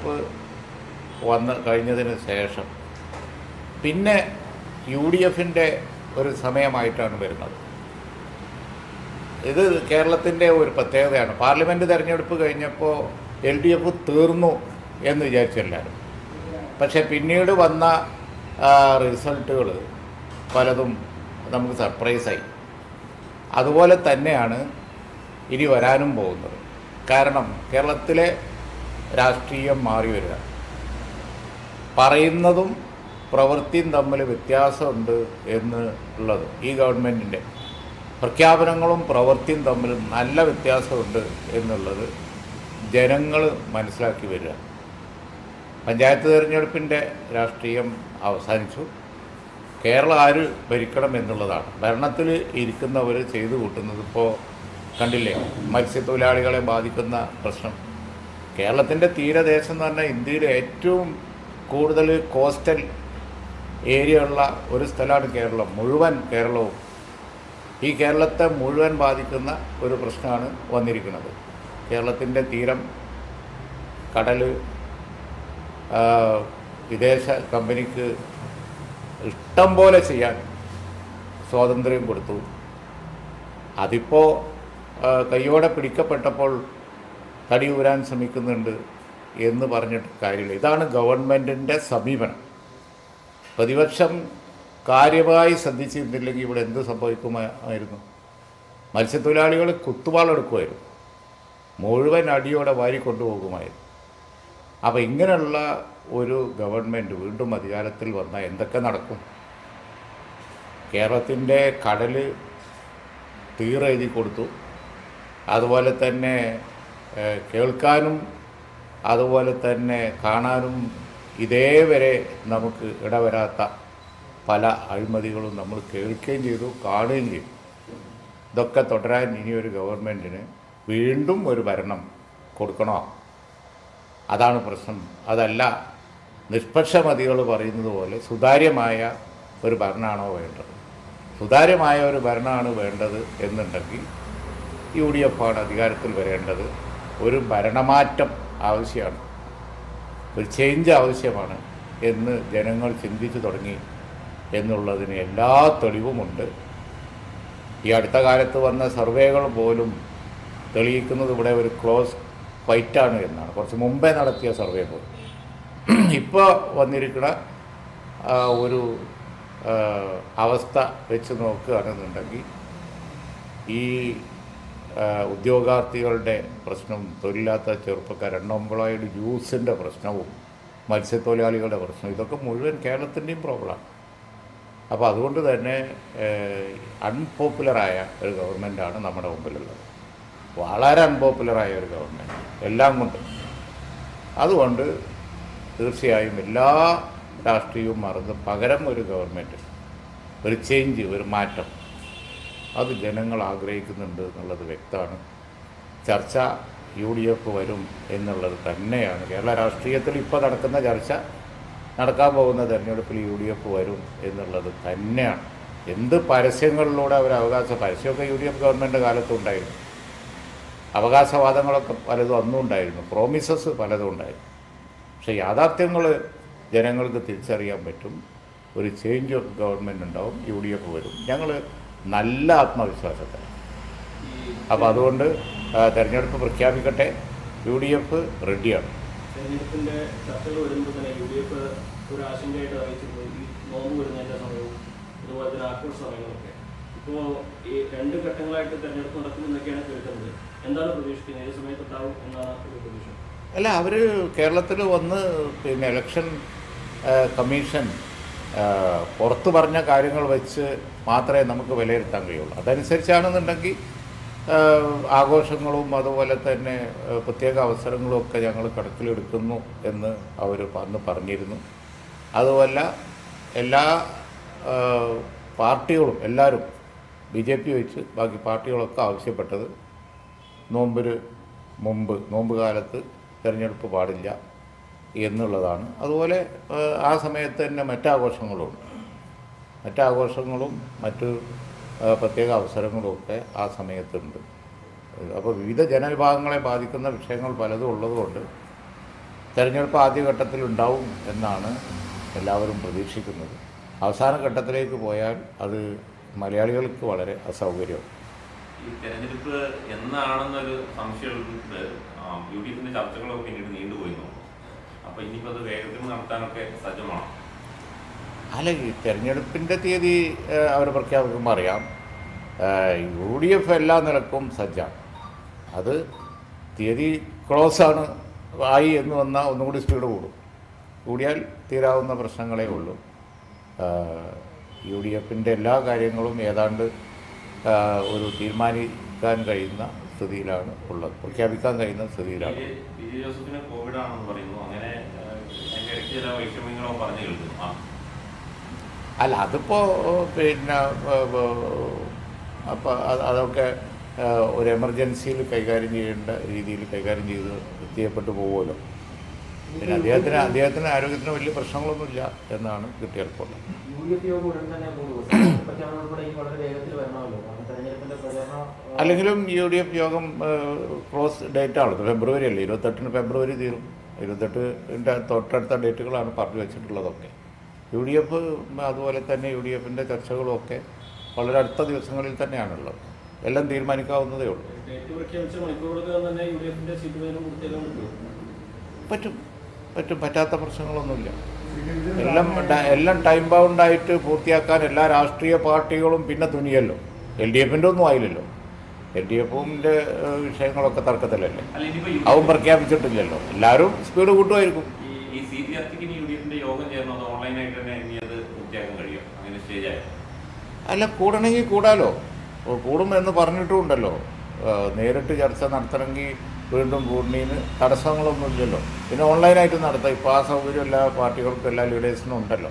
തെരഞ്ഞെടുപ്പ് വന്ന് കഴിഞ്ഞതിന് ശേഷം പിന്നെ യു ഡി എഫിൻ്റെ ഒരു സമയമായിട്ടാണ് വരുന്നത് ഇത് കേരളത്തിൻ്റെ ഒരു പ്രത്യേകതയാണ് പാർലമെൻറ്റ് തെരഞ്ഞെടുപ്പ് കഴിഞ്ഞപ്പോൾ എൽ ഡി എഫ് തീർന്നു എന്ന് വിചാരിച്ചെല്ലാവരും പക്ഷേ പിന്നീട് വന്ന റിസൾട്ടുകൾ പലതും നമുക്ക് സർപ്രൈസായി അതുപോലെ തന്നെയാണ് ഇനി വരാനും പോകുന്നത് കാരണം കേരളത്തിലെ രാഷ്ട്രീയം മാറി വരിക പറയുന്നതും പ്രവൃത്തിയും തമ്മിൽ വ്യത്യാസമുണ്ട് എന്ന് ഉള്ളത് ഈ ഗവൺമെൻറ്റിൻ്റെ പ്രഖ്യാപനങ്ങളും പ്രവൃത്തിയും തമ്മിൽ നല്ല വ്യത്യാസമുണ്ട് എന്നുള്ളത് ജനങ്ങൾ മനസ്സിലാക്കി വരിക പഞ്ചായത്ത് തിരഞ്ഞെടുപ്പിൻ്റെ രാഷ്ട്രീയം അവസാനിച്ചു കേരളം ആര് ഭരിക്കണം എന്നുള്ളതാണ് ഭരണത്തിൽ ഇരിക്കുന്നവർ ചെയ്തു കൂട്ടുന്നത് ഇപ്പോൾ കണ്ടില്ലേ മത്സ്യത്തൊഴിലാളികളെ ബാധിക്കുന്ന പ്രശ്നം കേരളത്തിൻ്റെ തീരദേശം എന്ന് പറഞ്ഞാൽ ഇന്ത്യയിലെ ഏറ്റവും കൂടുതൽ കോസ്റ്റൽ ഏരിയ ഉള്ള ഒരു സ്ഥലമാണ് കേരളം മുഴുവൻ കേരളവും ഈ കേരളത്തെ മുഴുവൻ ബാധിക്കുന്ന ഒരു പ്രശ്നമാണ് വന്നിരിക്കുന്നത് കേരളത്തിൻ്റെ തീരം കടൽ ആ, വിദേശ കമ്പനിക്ക് ഇഷ്ടം പോലെ ചെയ്യാൻ സ്വാതന്ത്ര്യം കൊടുത്തു അതിപ്പോൾ കയ്യോടെ പിടിക്കപ്പെട്ടപ്പോൾ തടി ഊരാൻ ശ്രമിക്കുന്നുണ്ട് എന്ന് പറഞ്ഞിട്ട് കാര്യമില്ല ഇതാണ് ഗവൺമെൻറ്റിൻ്റെ സമീപനം പ്രതിപക്ഷം കാര്യമായി ശ്രദ്ധിച്ചിരുന്നില്ലെങ്കിൽ ഇവിടെ എന്ത് സംഭവിക്കുമായിരുന്നു മത്സ്യത്തൊഴിലാളികൾ കുത്തുവാളെടുക്കുമായിരുന്നു മുഴുവൻ അടിയോടെ വാരി കൊണ്ടുപോകുമായിരുന്നു അപ്പോൾ ഇങ്ങനെയുള്ള ഒരു ഗവൺമെൻറ് വീണ്ടും അധികാരത്തിൽ വന്നാൽ എന്തൊക്കെ നടക്കും കേരളത്തിൻ്റെ കടൽ തീരെഴുതി കൊടുത്തു അതുപോലെ തന്നെ ഏഹ്, കേൾക്കാനും അതുപോലെ തന്നെ കാണാനും ഇതേവരെ നമുക്ക് ഇടവരാത്ത പല അഴിമതികളും നമ്മൾ കേൾക്കുകയും ചെയ്തു കാണുകയും ചെയ്തു ഇതൊക്കെ തുടരാൻ ഇനിയൊരു ഗവൺമെൻറ്റിന് വീണ്ടും ഒരു ഭരണം കൊടുക്കണോ അതാണ് പ്രശ്നം അതല്ല നിഷ്പക്ഷമതികൾ പറയുന്നത് പോലെ സുതാര്യമായ ഒരു ഭരണമാണോ വേണ്ടത് സുതാര്യമായ ഒരു ഭരണമാണ് വേണ്ടത് എന്നുണ്ടെങ്കിൽ യു ഡി എഫ് ആണ് അധികാരത്തിൽ വരേണ്ടത് ഒരു ഭരണമാറ്റം ആവശ്യമാണ് ഒരു ചേഞ്ച് ആവശ്യമാണ് എന്ന് ജനങ്ങൾ ചിന്തിച്ചു തുടങ്ങി എന്നുള്ളതിന് എല്ലാ തെളിവുമുണ്ട് ഈ അടുത്ത കാലത്ത് വന്ന സർവേകൾ പോലും തെളിയിക്കുന്നത് ഇവിടെ ഒരു ക്ലോസ് ഫൈറ്റാണ് എന്നാണ് കുറച്ച് മുമ്പേ നടത്തിയ സർവേ പോലും ഇപ്പോൾ വന്നിരിക്കുന്ന ആ, ഒരു ആ, അവസ്ഥ വെച്ച് നോക്കുകയാണെന്നുണ്ടെങ്കിൽ ഈ ആ, ഉദ്യോഗാർത്ഥികളുടെ പ്രശ്നവും തൊഴിലില്ലാത്ത ചെറുപ്പക്കാർ അൺഎംപ്ലോയിഡ് യൂസിൻ്റെ പ്രശ്നവും മത്സ്യത്തൊഴിലാളികളുടെ പ്രശ്നം ഇതൊക്കെ മുഴുവൻ കേരളത്തിൻ്റെയും പ്രോബ്ലമാണ് അപ്പോൾ അതുകൊണ്ട് തന്നെ അൺപോപ്പുലറായ ഒരു ഗവൺമെൻറ്റാണ് നമ്മുടെ മുമ്പിലുള്ളത് വളരെ അൺപോപ്പുലറായ ഒരു ഗവൺമെൻറ് എല്ലാം കൊണ്ടും അതുകൊണ്ട് തീർച്ചയായും എല്ലാ രാഷ്ട്രീയവും മറന്ന് പകരം ഒരു ഗവൺമെൻറ് ഒരു ചേഞ്ച് ഒരു മാറ്റം അത് ജനങ്ങൾ ആഗ്രഹിക്കുന്നുണ്ട് എന്നുള്ളത് വ്യക്തമാണ് ചർച്ച യു ഡി എഫ് വരും എന്നുള്ളത് തന്നെയാണ് കേരള രാഷ്ട്രീയത്തിൽ ഇപ്പോൾ നടക്കുന്ന ചർച്ച നടക്കാൻ പോകുന്ന തെരഞ്ഞെടുപ്പിൽ യു ഡി എഫ് വരും എന്നുള്ളത് തന്നെയാണ് എന്ത് പരസ്യങ്ങളിലൂടെ അവർ അവകാശ പരസ്യമൊക്കെ യു ഡി എഫ് ഗവൺമെൻറ് കാലത്തും ഉണ്ടായിരുന്നു അവകാശവാദങ്ങളൊക്കെ പലതും അന്നും ഉണ്ടായിരുന്നു പ്രോമിസസ് പലതും ഉണ്ടായിരുന്നു പക്ഷേ യാഥാർത്ഥ്യങ്ങൾ ജനങ്ങൾക്ക് തിരിച്ചറിയാൻ പറ്റും ഒരു ചേഞ്ച് ഓഫ് ഗവൺമെൻറ് ഉണ്ടാവും യു ഡി എഫ് വരും ഞങ്ങൾ നല്ല ആത്മവിശ്വാസത്തിൽ അപ്പോൾ അതുകൊണ്ട് ആ, തെരഞ്ഞെടുപ്പ് പ്രഖ്യാപിക്കട്ടെ യു ഡി എഫ് റെഡിയാണ് തെരഞ്ഞെടുപ്പിന്റെ ചർച്ചകൾ വരുമ്പോൾ തന്നെ യു ഡി എഫ് ഒരു ആശങ്കയായിട്ട് അറിയിച്ചിരുന്നു ഈ നോമ്പ് വരുന്നതിന്റെ സമയവും അതുപോലെ തന്നെ ആഘോഷ സമയങ്ങളൊക്കെ ഇപ്പോൾ ഈ രണ്ട് ഘട്ടങ്ങളായിട്ട് തെരഞ്ഞെടുപ്പ് നടക്കുമെന്നൊക്കെയാണ് കേൾക്കുന്നത് എന്താണ് പ്രതീക്ഷിക്കുന്നത് ഏത് സമയത്തുണ്ടാവും എന്നാണ് ഒരു പ്രതീക്ഷ അല്ല അവർ കേരളത്തിൽ വന്ന് പിന്നെ ഇലക്ഷൻ ആ, കമ്മീഷൻ ആ, പുറത്ത് പറഞ്ഞ കാര്യങ്ങൾ വെച്ച് മാത്രമേ നമുക്ക് വിലയിരുത്താൻ കഴിയുള്ളൂ അതനുസരിച്ചാണെന്നുണ്ടെങ്കിൽ ആ, ആഘോഷങ്ങളും അതുപോലെ തന്നെ ആ, പ്രത്യേക അവസരങ്ങളും ഒക്കെ ഞങ്ങൾ കണക്കിലെടുക്കുന്നു എന്ന് അവർ അന്ന് പറഞ്ഞിരുന്നു അതുമല്ല എല്ലാ ആ, പാർട്ടികളും എല്ലാവരും ബി ജെ പി വെച്ച് ബാക്കി പാർട്ടികളൊക്കെ ആവശ്യപ്പെട്ടത് നോമ്പിന് മുമ്പ് നോമ്പ് കാലത്ത് തിരഞ്ഞെടുപ്പ് പാടില്ല എന്നുള്ളതാണ് അതുപോലെ ആ, ആ സമയത്ത് തന്നെ മറ്റാഘോഷങ്ങളുണ്ട് മറ്റാഘോഷങ്ങളും മറ്റ് ആ, പ്രത്യേക അവസരങ്ങളും ഒക്കെ ആ സമയത്തുണ്ട് അപ്പോൾ വിവിധ ജനവിഭാഗങ്ങളെ ബാധിക്കുന്ന വിഷയങ്ങൾ പലതും ഉള്ളതുകൊണ്ട് തെരഞ്ഞെടുപ്പ് ആദ്യഘട്ടത്തിൽ ഉണ്ടാവും എന്നാണ് എല്ലാവരും പ്രതീക്ഷിക്കുന്നത് അവസാന ഘട്ടത്തിലേക്ക് പോയാൽ അത് മലയാളികൾക്ക് വളരെ അസൗകര്യമാണ് ഈ തെരഞ്ഞെടുപ്പ് എന്നാണെന്നൊരു സംശയമുണ്ട് യു ഡി എഫിന്റെ ചർച്ചകളൊക്കെ പിന്നീട് നീണ്ടുപോയി നോക്കും അപ്പൊ ഇനിയിപ്പോ അത് വേഗത്തിൽ നടത്താനൊക്കെ സജ്ജമാണോ അല്ല ഈ തെരഞ്ഞെടുപ്പിൻ്റെ തീയതി അവർ പ്രഖ്യാപിക്കുമ്പോൾ അറിയാം യു ഡി എഫ് എല്ലാ നിലക്കും സജ്ജാണ് അത് തീയതി ക്ലോസ് ആണ് ആയി എന്ന് വന്നാൽ ഒന്നും കൂടി സ്പീഡ് കൂടും കൂടിയാൽ തീരാവുന്ന പ്രശ്നങ്ങളേ ഉള്ളൂ യു ഡി എഫിൻ്റെ എല്ലാ കാര്യങ്ങളും ഏതാണ്ട് ആ, ഒരു തീരുമാനിക്കാൻ കഴിയുന്ന സ്ഥിതിയിലാണ് ഉള്ളത് പ്രഖ്യാപിക്കാൻ കഴിയുന്ന സ്ഥിതിയിലാണ് വിജയ് വിജയ് ജോസഫിന് കോവിഡ് ആണെന്ന് പറയുന്നു അങ്ങനെ ആ, അതിന്റെ ഇടയ്ക്ക് ചില വൈഷമ്യങ്ങളോ പറഞ്ഞു കേൾക്കുന്നു ആ അല്ല അതിപ്പോൾ പിന്നെ അപ്പോൾ അതൊക്കെ ആ, ഒരു എമർജൻസിയിൽ കൈകാര്യം ചെയ്യേണ്ട രീതിയിൽ കൈകാര്യം ചെയ്ത് എത്തിയപ്പെട്ടു പോകുമല്ലോ പിന്നെ അദ്ദേഹത്തിന് അദ്ദേഹത്തിന് ആരോഗ്യത്തിന് വലിയ പ്രശ്നങ്ങളൊന്നുമില്ല എന്നാണ് കിട്ടിയ റിപ്പോർട്ട് യു ഡി എഫ് യോഗം ഉടൻ തന്നെ കൂടും പ്രഖ്യാപനം ഉൾപ്പെടെ ഈ വളരെ വേഗത്തിൽ വരണമല്ലോ കാരണം തെരഞ്ഞെടുപ്പിന്റെ പ്രചരണം ആ, അല്ലെങ്കിലും യു ഡി എഫ് യോഗം ക്ലോസ് ഡേറ്റ് ആണ് ഫെബ്രുവരി അല്ലേ ഇരുപത്തെട്ടിന് ഫെബ്രുവരി തീരും ഇരുപത്തെട്ടിൻ്റെ തൊട്ടടുത്ത ഡേറ്റുകളാണ് പറഞ്ഞു വെച്ചിട്ടുള്ളതൊക്കെ യു ഡി എഫ് അതുപോലെ തന്നെ യു ഡി എഫിൻ്റെ ചർച്ചകളും ഒക്കെ വളരെ അടുത്ത ദിവസങ്ങളിൽ തന്നെയാണുള്ളത് എല്ലാം തീരുമാനിക്കാവുന്നതേ ഉള്ളൂ ഡേറ്റ് പ്രഖ്യാപിച്ച മണിക്കൂറുകൾക്ക് തന്നെ യു ഡി എഫിന്റെ സീറ്റ് വേദന കൊടുത്തേക്കാൻ പറ്റുമോ പറ്റും പറ്റും പറ്റാത്ത പ്രശ്നങ്ങളൊന്നുമില്ല എല്ലാം ഡ- എല്ലാം ടൈം ബൗണ്ടായിട്ട് പൂർത്തിയാക്കാൻ എല്ലാ രാഷ്ട്രീയ പാർട്ടികളും പിന്നെ തുനിയല്ലോ എൽ ഡി എഫിൻ്റെ ഒന്നും ആയില്ലല്ലോ എൽ ഡി എഫിൻ്റെ വിഷയങ്ങളൊക്കെ തർക്കത്തിലല്ലേ അല്ല ഇനിയിപ്പോ യു- അവൻ പ്രഖ്യാപിച്ചിട്ടില്ലല്ലോ എല്ലാവരും സ്പീഡ് കൂട്ടുമായിരിക്കും ഈ ഈ സി പി ആർട്ടിക്ക് യു ഡി എഫിന്റെ യോഗം ചേർന്നോ അത് ഓൺലൈനായിട്ട് തന്നെ ഇനി അത് പൂർത്തിയാക്കാൻ കഴിയും അങ്ങനെ സ്റ്റേജ് ആയോ അല്ല കൂടണമെങ്കിൽ കൂടാലോ ഓ, കൂടും എന്ന് പറഞ്ഞിട്ടുമുണ്ടല്ലോ ആ, നേരിട്ട് ചർച്ച നടത്തണമെങ്കിൽ വീണ്ടും കൂടുന്നതിന് തടസ്സങ്ങളൊന്നുമില്ലല്ലോ പിന്നെ ഓൺലൈനായിട്ട് നടത്താം ഇപ്പോൾ ആ സൗകര്യം എല്ലാ പാർട്ടികൾക്കും എല്ലാ ലീഡേഴ്സിനും ഉണ്ടല്ലോ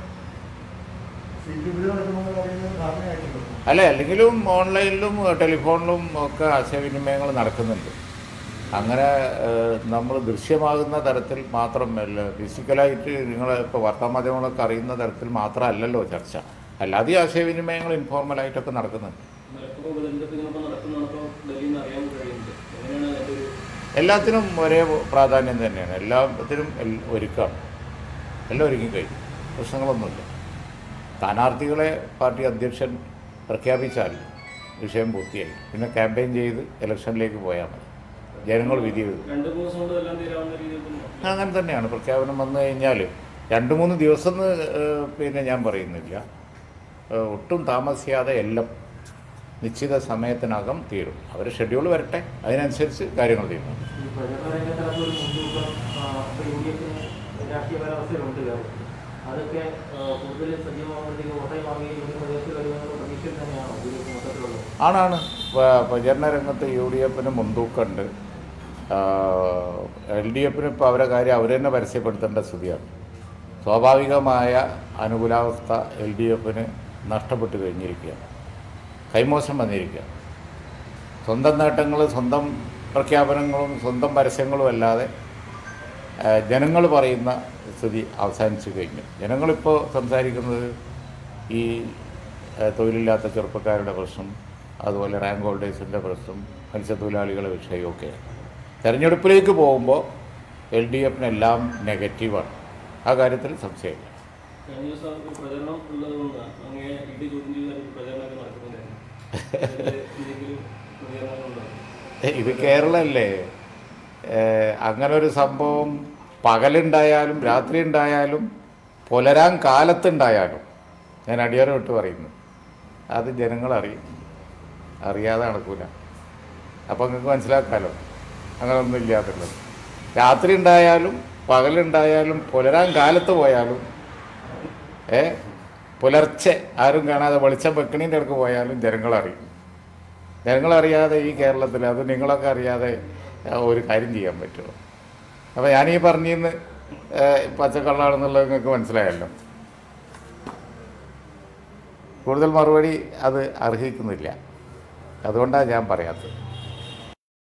അല്ല അല്ലെങ്കിലും ഓൺലൈനിലും ടെലിഫോണിലും ഒക്കെ ആശയവിനിമയങ്ങൾ നടക്കുന്നുണ്ട് അങ്ങനെ നമ്മൾ ദൃശ്യമാകുന്ന തരത്തിൽ മാത്രം അല്ല ഫിസിക്കലായിട്ട് നിങ്ങൾ ഇപ്പോൾ വാർത്താമാധ്യമങ്ങളൊക്കെ അറിയുന്ന തരത്തിൽ മാത്രമല്ലല്ലോ ചർച്ച അല്ലാതെ ഈ ആശയവിനിമയങ്ങൾ ഇൻഫോർമലായിട്ടൊക്കെ നടക്കുന്നുണ്ട് മലപ്പുറം ഉപതെരഞ്ഞെടുപ്പ് ഇങ്ങനെ നടക്കുന്നതാണ് ഇപ്പോൾ ഡൽഹിയിൽ നിന്ന് അറിയാൻ കഴിയുന്നത് എങ്ങനെയാണ് അതിൻ്റെ ഒരു എല്ലാത്തിനും ഒരേ പ്രാധാന്യം തന്നെയാണ് എല്ലാത്തിനും എൽ- ഒരുക്കാണ് എല്ലാം ഒരുങ്ങി കഴിഞ്ഞു പ്രശ്നങ്ങളൊന്നുമില്ല സ്ഥാനാർത്ഥികളെ പാർട്ടി അധ്യക്ഷൻ പ്രഖ്യാപിച്ചാൽ വിഷയം പൂർത്തിയായി പിന്നെ ക്യാമ്പയിൻ ചെയ്ത് ഇലക്ഷനിലേക്ക് പോയാൽ മതി ജനങ്ങൾ വിധി എഴുതും രണ്ട് മൂന്ന് ദിവസം കൊണ്ട് എല്ലാം തീരാവുന്ന രീതിയിൽ തന്നെ അങ്ങനെ തന്നെയാണ് പ്രഖ്യാപനം വന്നു കഴിഞ്ഞാൽ രണ്ട് മൂന്ന് ദിവസം എന്ന് ഏഹ്, പിന്നെ ഞാൻ പറയുന്നില്ല ഏഹ്, ഒട്ടും താമസിയാതെ എല്ലാം നിശ്ചിത സമയത്തിനകം തീരും അവർ ഷെഡ്യൂൾ വരട്ടെ അതിനനുസരിച്ച് കാര്യങ്ങൾ തീരുമാനം ഈ പ്രചരണ രംഗത്തിനകത്ത് ഒരു മുൻതൂക്കം യു ഡി എഫിന് രാഷ്ട്രീയ കാലാവസ്ഥയിലുണ്ട് കേരളത്തിൽ അതൊക്കെ ആ, കൂടുതൽ സജീവമാകുമ്പോഴത്തേക്ക് വോട്ടായി മാറുകയും യു ഡി എഫ് പ്രദേശത്തിൽ വരുമെന്നുള്ള പ്രതീക്ഷയിൽ തന്നെയാണോ യു ഡി എഫ് മൊത്തത്തിലുള്ളത് ആണാണ് പ- പ്രചരണ രംഗത്ത് യു ഡി എഫിന് മുൻതൂക്കമുണ്ട് എൽ ഡി എഫിന് ഇപ്പോൾ അവരെ കാര്യം അവർ തന്നെ പരസ്യപ്പെടുത്തേണ്ട സ്ഥിതിയാണ് സ്വാഭാവികമായ അനുകൂലാവസ്ഥ എൽ ഡി എഫിന് നഷ്ടപ്പെട്ട് കഴിഞ്ഞിരിക്കുകയാണ് കൈമോശം വന്നിരിക്കുകയാണ് സ്വന്തം നേട്ടങ്ങൾ സ്വന്തം പ്രഖ്യാപനങ്ങളും സ്വന്തം പരസ്യങ്ങളും അല്ലാതെ ജനങ്ങൾ പറയുന്ന സ്ഥിതി അവസാനിച്ചു കഴിഞ്ഞു ജനങ്ങളിപ്പോൾ സംസാരിക്കുന്നത് ഈ ഏഹ്, തൊഴിലില്ലാത്ത ചെറുപ്പക്കാരുടെ പ്രശ്നം അതുപോലെ റാങ്ക് ഹോൾഡേഴ്സിൻ്റെ പ്രശ്നം മത്സ്യത്തൊഴിലാളികളുടെ വിഷയമൊക്കെയാണ് തെരഞ്ഞെടുപ്പിലേക്ക് പോകുമ്പോൾ എൽ ഡി എഫിനെല്ലാം നെഗറ്റീവാണ് ആ കാര്യത്തിൽ സംശയമില്ല കഴിഞ്ഞ ദിവസം ഒരു പ്രചരണം ഉള്ളത് കൊണ്ട് അങ്ങനെ ഇടി ചോദ്യം ചെയ്ത ഒരു പ്രചരണമൊക്കെ നടക്കുന്നുണ്ടായിരുന്നു അതില് എന്തെങ്കിലും പ്രതികരണങ്ങളുണ്ടോ ഏ, ഇത് കേരളമല്ലേ ഏ, അങ്ങനെ ഒരു സംഭവം പകലുണ്ടായാലും രാത്രി ഉണ്ടായാലും പുലരാൻ കാലത്തുണ്ടായാലും ഞാൻ അടിയാറ് വിട്ട് പറയുന്നു അത് ജനങ്ങൾ അറിയും അറിയാതെ നടക്കൂല അപ്പം നിങ്ങൾക്ക് മനസ്സിലാക്കാമല്ലോ അങ്ങനെ ഒന്നും ഇല്ലാത്തുള്ളത് രാത്രി ഉണ്ടായാലും പകലുണ്ടായാലും പുലരാൻ കാലത്ത് പോയാലും ഏ പുലർച്ചെ ആരും കാണാതെ വെളിച്ചം വെക്കണീൻ്റെ അടുക്ക് പോയാലും ജനങ്ങൾ അറിയും ജനങ്ങളറിയാതെ ഈ കേരളത്തിൽ അത് നിങ്ങളൊക്കെ അറിയാതെ ആ, ഒരു കാര്യം ചെയ്യാൻ പറ്റുമോ അപ്പോൾ ഞാനീ പറഞ്ഞിന്ന് പച്ചക്കള്ളാണെന്നുള്ളത് നിങ്ങൾക്ക് മനസ്സിലായല്ലോ കൂടുതൽ മറുപടി അത് അർഹിക്കുന്നില്ല അതുകൊണ്ടാണ് ഞാൻ പറയാത്തത്